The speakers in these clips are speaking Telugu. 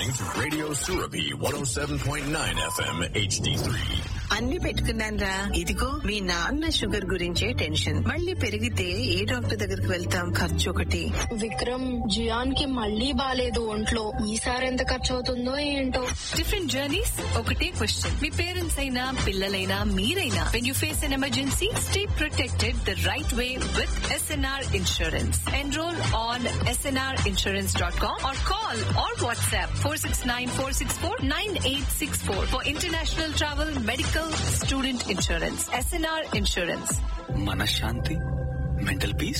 listening to Radio Surabi 107.9 FM HD3. అన్ని పెట్టుకున్నానరా ఇదిగో మీ నాన్న షుగర్ గురించే టెన్షన్ మళ్ళీ పెరిగితే ఏ డాక్టర్ దగ్గరికి వెళ్తాం ఖర్చు ఒకటి విక్రమ్ జియాన్ కి మళ్ళీ బాలేదు ఒంట్లో ఈసారి ఎంత ఖర్చు అవుతుందో ఏంటో డిఫరెంట్ జర్నీస్ ఒకటే క్వశ్చన్ మీ పేరెంట్స్ అయినా పిల్లలైనా మీరైనా when you face an emergency stay protected the right way with SNR insurance enrol on SNR insurance dot com or call or WhatsApp four six nine four six four nine eight six four for international travel medical student insurance SNR insurance మనశ్శాంతి మెంటల్ పీస్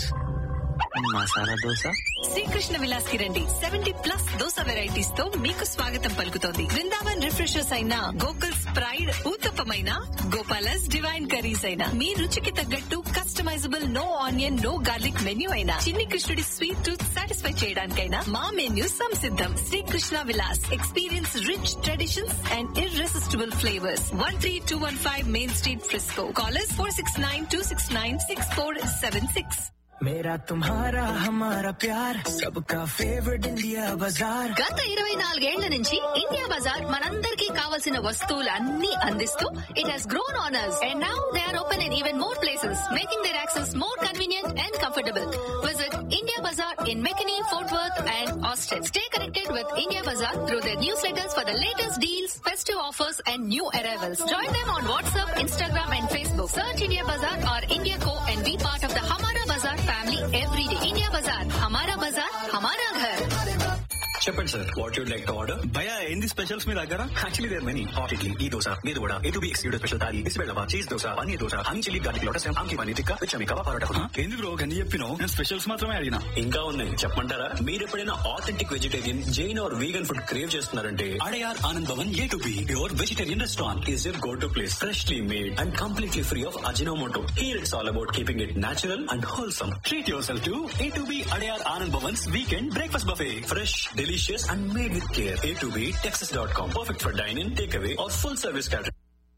మసాలా దోశ శ్రీకృష్ణ విలాస్ కి రండి సెవెంటీ ప్లస్ దోస వెరైటీస్ తో మీకు స్వాగతం పలుకుతోంది బృందావన్ రిఫ్రెషర్స్ అయిన గోకుల్స్ ప్రైడ్ ఊతప్పమైన గోపాలస్ డివైన్ కర్రీస్ అయినా మీ రుచికి తగ్గట్టు customisable no onion no garlic menu అయినా చిన్ని కృష్ణుడి స్వీట్ టూత్ సాటిస్ఫై చేయడానికైనా మా మెన్యూ సంసిద్ధం Srikrishna Vilas experience rich traditions and irresistible flavours one three two one five main street Frisco callers four six nine two six nine six four seven six मेरा तुम्हारा हमारा प्यार सबका फेवरेट इंडिया बाजार గత ఇరవై నాలుగేళ్ల నుంచి ఇండియా బజార్ మనందరికీ కావాల్సిన వస్తువులన్నీ అందిస్తూ it has grown owners and now they are open in even more places making their access more convenient and comfortable visit India Bazaar in McKinney Fort Worth and ఆస్టెడ్ stay connected with India Bazaar through their newsletters for the latest deals festive offers and new arrivals join them on WhatsApp Instagram and Facebook search India Bazaar or India co and be part of the హమారా Bazar family every day India Bazaar హమారా బజార్ హమారా ఘర్ చెప్పండి sir what you'd like to order భయ ఏంది స్పెషల్స్ మీ దగ్గర actually there many hot idli ఈ దోశ మీరు కూడా A two B excluded special thali బిస్బెల్లవా cheese dosa paneer dosa honey chilli garlic lotus ఆమ్కి పన్నీర్ టిక్కా విచ్చమి కవా పరోటా ఎందుకు బ్రో గని చెప్పినావు నేను స్పెషల్స్ మాత్రమే అడిగినా ఇంకా ఉన్నాయి చెప్పమంటారా మీరు ఎప్పుడైనా authentic vegetarian Jain or vegan food crave చేస్తున్నారంటే Adyar Anand Bhavan A two B your vegetarian restaurant is your go to place freshly made and completely free of Ajinomoto here it's all about keeping it natural and wholesome treat yourself to A two B Adyar Anand Bhavan's weekend breakfast buffet fresh delicious and made with care A two B Texas dot com perfect for dyne in takeaway or full service catering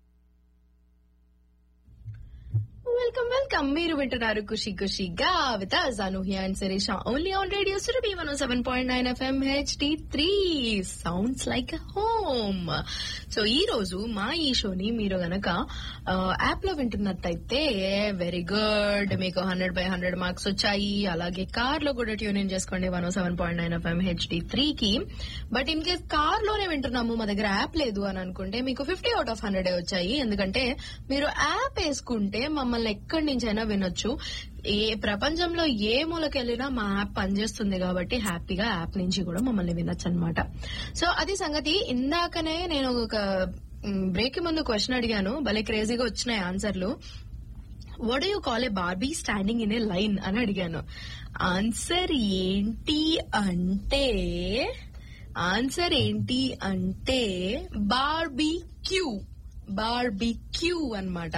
welcome welcome మీరు వింటున్నారు ఖుషి ఖుషిగా with Anuhya and Sirisha only on radio Surabhi one seven point nine FM HD three sounds like home so ఈ రోజు మా ఈ షోని మీరు గనక యాప్ లో వింటున్నట్టయితే వెరీ గుడ్ మీకు హండ్రెడ్ బై హండ్రెడ్ మార్క్స్ వచ్చాయి అలాగే కార్ లో కూడా ట్యూన్ ఇన్ చేసుకోండి one seven point nine FM HD three కి బట్ ఇన్ కేస్ కార్ లోనే వింటున్నాము మా దగ్గర యాప్ లేదు అని అనుకుంటే మీకు ఫిఫ్టీ అవుట్ ఆఫ్ హండ్రెడ్ వచ్చాయి ఎందుకంటే మీరు యాప్ వేసుకుంటే మమ్మల్ని ఎక్కడి నుంచైనా వినొచ్చు ఏ ప్రపంచంలో ఏ మూలకెళ్ళినా మా యాప్ పనిచేస్తుంది కాబట్టి హ్యాపీగా యాప్ నుంచి కూడా మమ్మల్ని వినొచ్చు అనమాట సో అది సంగతి ఇందాకనే నేను ఒక బ్రేక్ ముందు క్వశ్చన్ అడిగాను భలే క్రేజీగా వచ్చినాయి ఆన్సర్లు what you call a Barbie standing in a line అని అడిగాను ఆన్సర్ ఏంటి అంటే ఆన్సర్ ఏంటి అంటే బార్బీ క్యూ బార్బీ క్యూ అనమాట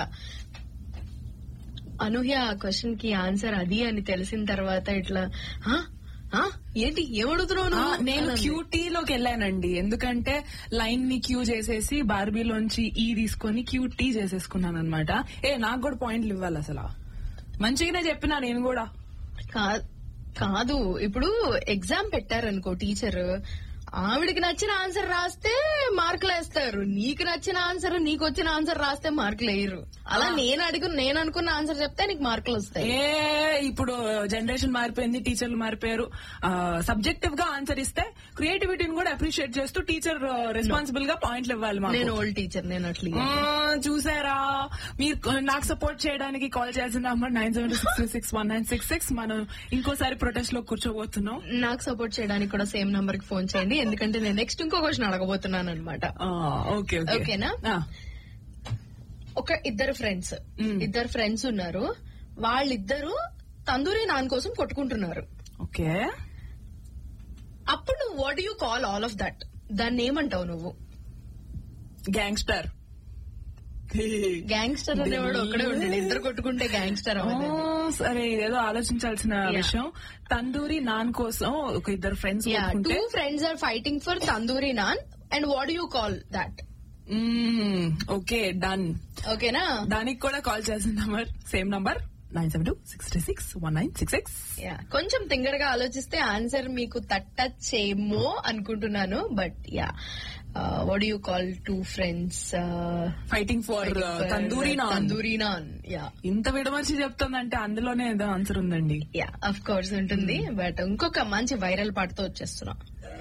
అనూహ్య క్వశ్చన్ కి ఆన్సర్ అది అని తెలిసిన తర్వాత ఇట్లా "ఆ? ఆ? ఏంటి ఏమడుగుతున్నావు ఆ, నువ్వు?" నేను అని అంది. క్యూటీ లోకి వెళ్ళానండి ఎందుకంటే లైన్ ని క్యూ చేసేసి బార్బీలోంచి ఈ తీసుకొని క్యూటీ చేసేసుకున్నాను అనమాట ఏ నాకు కూడా పాయింట్లు ఇవ్వాలి అసలు మంచిగానే చెప్పినా నేను కూడా కా- కాదు ఇప్పుడు ఎగ్జామ్ పెట్టారనుకో టీచర్ ఆవిడికి నచ్చిన ఆన్సర్ రాస్తే మార్కులు వేస్తారు నీకు నచ్చిన ఆన్సర్ నీకు వచ్చిన ఆన్సర్ రాస్తే మార్కులు వేయరు అలా నేను అడుగు నేను అనుకున్న ఆన్సర్ చెప్తే నీకు మార్కులు వస్తాయి ఏ ఇప్పుడు జనరేషన్ మారిపోయింది టీచర్లు మారిపోయారు సబ్జెక్టివ్ గా ఆన్సర్ ఇస్తే క్రియేటివిటీని కూడా అప్రిషియేట్ చేస్తూ టీచర్ రెస్పాన్సిబుల్ గా పాయింట్లు ఇవ్వాలి మాకు. నేను ఓల్డ్ టీచర్ నేను అట్లా ఆ, చూసారా మీరు నాకు సపోర్ట్ చేయడానికి కాల్ చేయాల్సిన number nine seven six six one nine six six మనం ఇంకోసారి ప్రొటెస్ట్ లో కూర్చోబోతున్నాం నాకు సపోర్ట్ చేయడానికి కూడా సేమ్ నంబర్ కి ఫోన్ చేయండి ఎందుకంటే నేను నెక్స్ట్ ఇంకో క్వశ్చన్ అడగబోతున్నాను అనమాట ఆ, ఓకే ఓకే ఓకేనా? ఆ, ఒక ఇద్దరు ఫ్రెండ్స్ మ్మ్. ఇద్దరు ఫ్రెండ్స్ ఉన్నారు వాళ్ళిద్దరు తందూరి నాన్ కోసం కొట్టుకుంటున్నారు ఓకే అప్పుడు నువ్వు what you call all of that దాన్ని ఏమంటావు నువ్వు గ్యాంగ్స్టర్ గ్యాంగ్స్టర్ అనేవాడు ఒక్కడే ఉంటాడు ఇద్దరు కొట్టుకుంటే గ్యాంగ్స్టర్ అవ్వదు సరే ఇదేదో ఆలోచించాల్సిన Yeah. విషయం తందూరి నాన్ కోసం ఒక ఇద్దరు friends yeah two friends are fighting for tandoori naan and what you call that okay done ఓకేనా దానికి కూడా కాల్ చేసిన number same number nine seven two six three six one nine six six yeah కొంచెం తింగరగా ఆలోచిస్తే ఆన్సర్ మీకు తట్టచ్చేమో అనుకుంటున్నాను but yeah what you call two friends fighting for tandoori naan tandoori naan yeah ఇంత విడమర్చి చెప్తుందంటే అందులోనే ఏదో ఆన్సర్ ఉందండి యా అఫ్ కోర్స్ ఉంటుంది బట్ ఇంకొక మంచి వైరల్ పాటతో వచ్చేస్తున్నాం